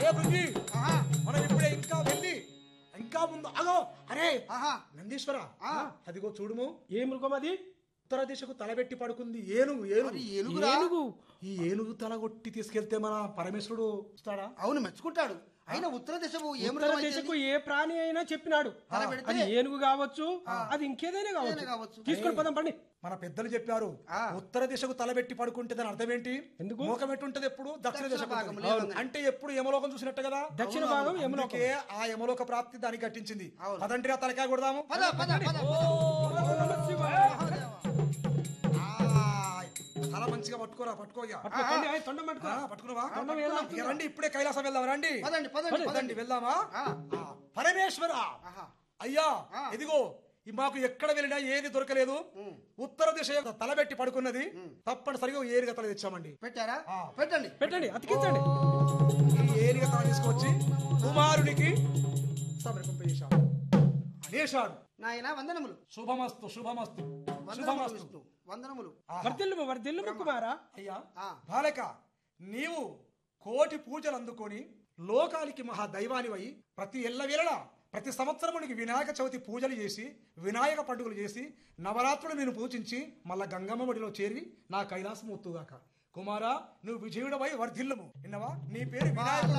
అరే బుజ్జి ఆహా, మనం ఇప్పుడే ఇంకా వెళ్ళి ఇంకా ముందు అగో అరే ఆహా. నందీశ్వర ఆ. అదిగో చూడుము ఏ మృగం అది ఉత్తర దిశకు తలబెట్టి పడుకుంది ఏనుగు ఏనుగు మరి ఏనుగురా? ఏనుగు ఈ ఏనుగు తల కొట్టి తీసుకెళ్తే మన పరమేశ్వరుడు వస్తాడా అవును మెచ్చుకుంటాడు అయినా ఉత్తర దిశకు ఏ ఉత్తర మృగం అయితే దిశకు ఏ ప్రాణి అయినా చెప్పినాడు తల పెడితే? అది ఏనుగు కావచ్చు అది ఇంకేదైనా ఏదైనా కావచ్చు కావచ్చు. తీసుకొని పదం పండి మన పెద్దలు చెప్పారు ఆ. ఉత్తర దిశకు తలబెట్టి పడుకుంటే దాని అర్థం ఏంటి ఎందుకు? ముఖం ఎట్టుంటది ఎప్పుడు దక్షిణ దక్షిణ దిశకు భాగం ఉంటుంది. లేవంగానే. అంటే ఎప్పుడు యమలోకం చూసినట్టు కదా దక్షిణ భాగం యములోకం అందుకే ఆ యమలోక ప్రాప్తి దానికి కట్టించింది అవును. పదండి ఆ తలకాయ కొడదాము పద పద పద ఆ, తల మంచిగా పట్టుకోరా పట్టుకోగా పట్టుకోండి, ఆయ్ తొండం పట్టుకో. ఆ, పట్టుకున్నావా తొండం ఎలా ఇక రండి ఇప్పుడే కైలాసం వెళ్దాం రండి పదండి పదండి పదండి పదండి వెళ్దామా ఆ. ఆ, పరమేశ్వర ఆహా. అయ్యా ఆ. ఇదిగో ఈ మాకు ఎక్కడ వెళ్ళినా ఏది దొరకలేదు ఉత్తర దిశ యొక్క తలబెట్టి పడుకున్నది తప్పనిసరిగా ఓ ఏరిగా తల తెచ్చామండి పెట్టారా ఆ. పెట్టండి పెట్టండి అతికించండి ఈ ఏరిగా తల తీసుకొచ్చి కుమారునికి సమర్పింపజేశాం అనేశాడు నాయన వందనములు శుభమస్తు శుభమస్తు వందనములు శుభమస్తు విష్ణు వందనములు ఆహా. వర్దిల్లు వర్దిల్లు కుమారా అయ్యా ఆ. బాలక నీవు కోటి పూజలు అందుకొని లోకానికి మహా దైవానివై ప్రతి ఎల్లవేళలా ప్రతి సంవత్సరమునికి వినాయక చవితి పూజలు చేసి వినాయక పండుగలు చేసి నవరాత్రులు నేను పూజించి మళ్ళా గంగమ్మ ఒడిలో చేరి నా కైలాసం ఒత్తుగాక కుమారా నువ్వు విజయుడవై వర్ధిల్లుము విన్నవా నీ పేరు వినాయక